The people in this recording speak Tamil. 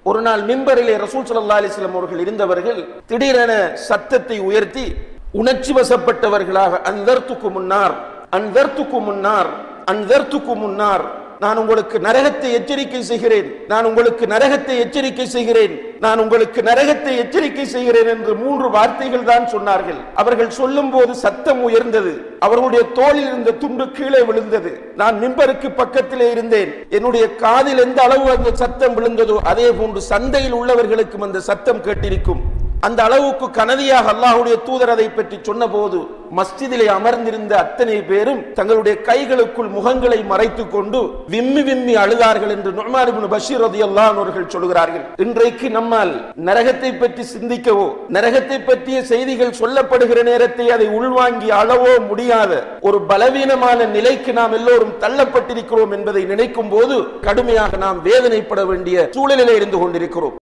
ஒரு நாள் மிம்பரிலே ரசூல் ஸல்லல்லாஹு அலைஹி வஸல்லம் அவர்கள் இருந்தவர்கள் திடீரென சத்தத்தை உயர்த்தி உணர்ச்சி வசப்பட்டவர்களாக அன்தர்த்துக்கு முன்னார் அன்தர்த்துக்கு முன்னார் அன்தர்த்துக்கு முன்னார் நான் உங்களுக்கு நரகத்தை எச்சரிக்கை செய்கிறேன் நான் உங்களுக்கு நரகத்தை எச்சரிக்கை செய்கிறேன் நான் உங்களுக்கு நரகத்தை எச்சரிக்கை செய்கிறேன் என்று மூன்று வார்த்தைகள் தான் சொன்னார்கள் அவர்கள் சொல்லும் போது சத்தம் உயர்ந்தது அவர்களுடைய தோளில் இருந்த துண்டு கீழே விழுந்தது நான் மிம்பருக்கு பக்கத்திலே இருந்தேன் என்னுடைய காதில் எந்த அளவு அந்த சத்தம் விழுந்ததோ அதே போன்று சந்தையில் உள்ளவர்களுக்கும் அந்த சத்தம் கேட்டிருக்கும் அந்த அளவுக்கு கனதியாக அல்லாஹ்வுடைய தூதர் அதை பற்றி சொன்னபோது மஸ்ஜிதிலே அமர்ந்திருந்த அத்தனை பேரும் தங்களுடைய கைகளுக்குள் முகங்களை மறைத்துக் கொண்டு விம்மி விம்மி அழுதார்கள் என்று நுழ்மான் இப்னு பஷீர் ரலியல்லாஹு அன்ஹு அவர்கள் சொல்கிறார்கள் இன்றைக்கு நம்மால் நரகத்தை பற்றி சிந்திக்கவோ நரகத்தை பற்றிய செய்திகள் சொல்லப்படுகிற நேரத்தை அதை உள்வாங்கி அளவோ முடியாத ஒரு பலவீனமான நிலைக்கு நாம் எல்லோரும் தள்ளப்பட்டிருக்கிறோம் என்பதை நினைக்கும் போது கடுமையாக நாம் வேதனைப்பட வேண்டிய சூழலிலே இருந்து கொண்டிருக்கிறோம்